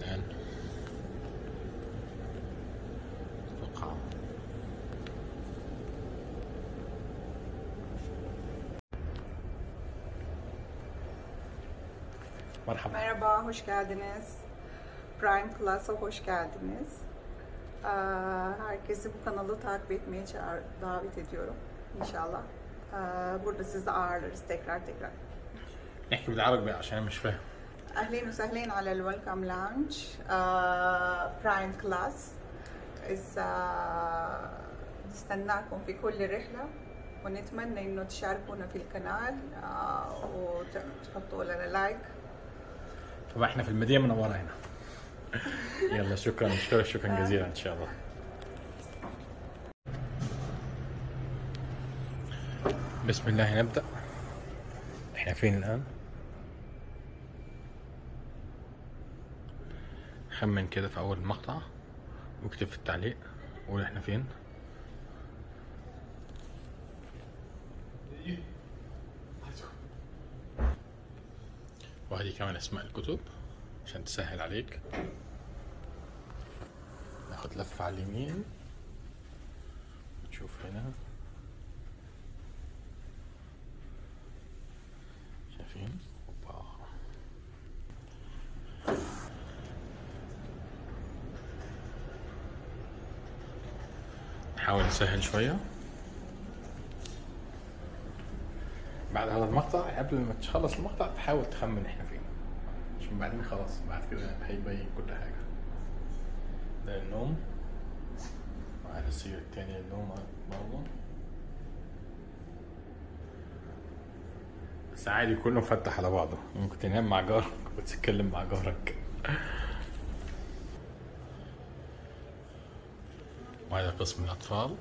الآن القاعة مرحبا Merhaba, hoş geldiniz. Prime Class'a hoş geldiniz. Ee, Herkesi bu kanalı takip etmeye çağır- davet ediyorum inşallah. Ee, Burada sizi ağırlarız tekrar tekrar. نحكي بالعربي عشان أنا مش فاهم أهلين وسهلين على الويلكم لانش برايم كلاس نستناكم في كل رحلة ونتمنى إنه تشاركونا في القناة آه، وتحطوا لنا لايك طبعا احنا في المدينة المنورة هنا يلا شكرا مشكورة شكرا جزيلا إن شاء الله بسم الله نبدأ احنا فين الآن؟ خمن كده في أول المقطع واكتب في التعليق قول احنا فين وهذه كمان اسماء الكتب عشان تسهل عليك ناخد لفة على اليمين نشوف هنا شايفين أوبا. نحاول نسهل شوية بعد هذا المقطع قبل ما تخلص المقطع تحاول تخمن احنا فين عشان بعدين خلاص بعد كده هيبين كل حاجة ده النوم وعلى السير التاني النوم برضه بس عادي كله مفتح على بعضه ممكن تنام مع جارك وتتكلم مع جارك وهذا قسم الأطفال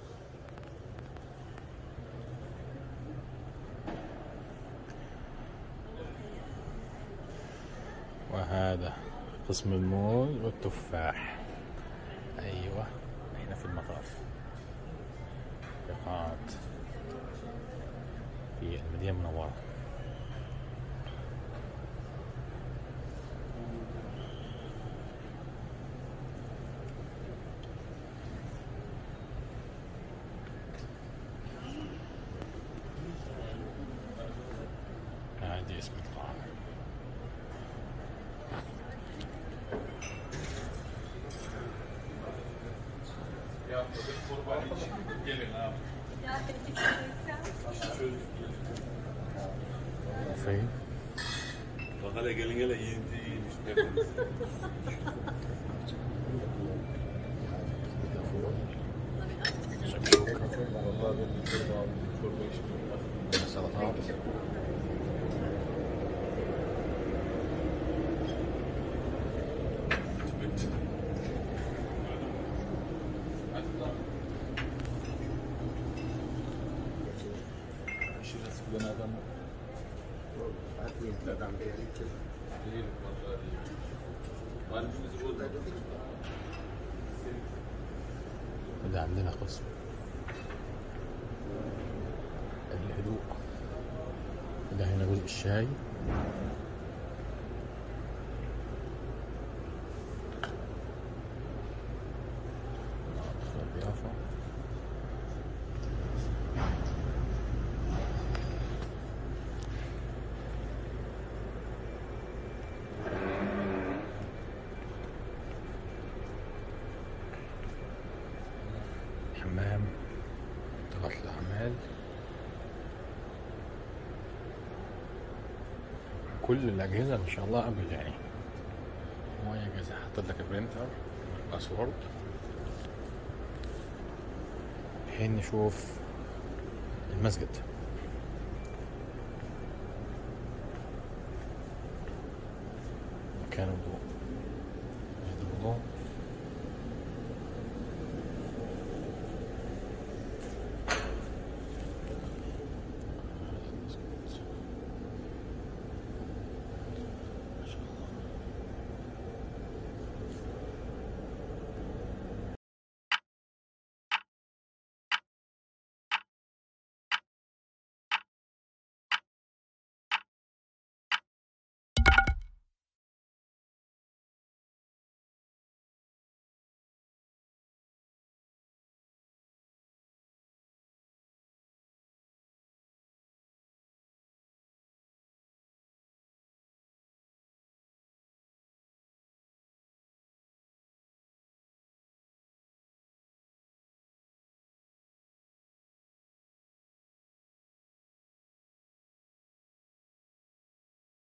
وهذا قسم الموز والتفاح أيوة احنا في المطاف في قاعة في المدينة المنورة هذه اسم القاعة فين؟ Bakalım gelin gelin yiyince yiyin işte hepiniz. Vallahi ben bir çorba aldım, bir çorba içmiyorum. سلطات Bitti. Şurası bilen adam değil vallahi değil. Kalbimizi bozmadı. ده عندنا قسم الهدوء ده هنا جزء الشاي ندخل الضيافة حمام إدارة الأعمال كل الأجهزة إن شاء الله قبل يعني مية جاهزة حاطط لك البرينتر الباسورد الحين نشوف المسجد مكان الوضوء هذا الوضوء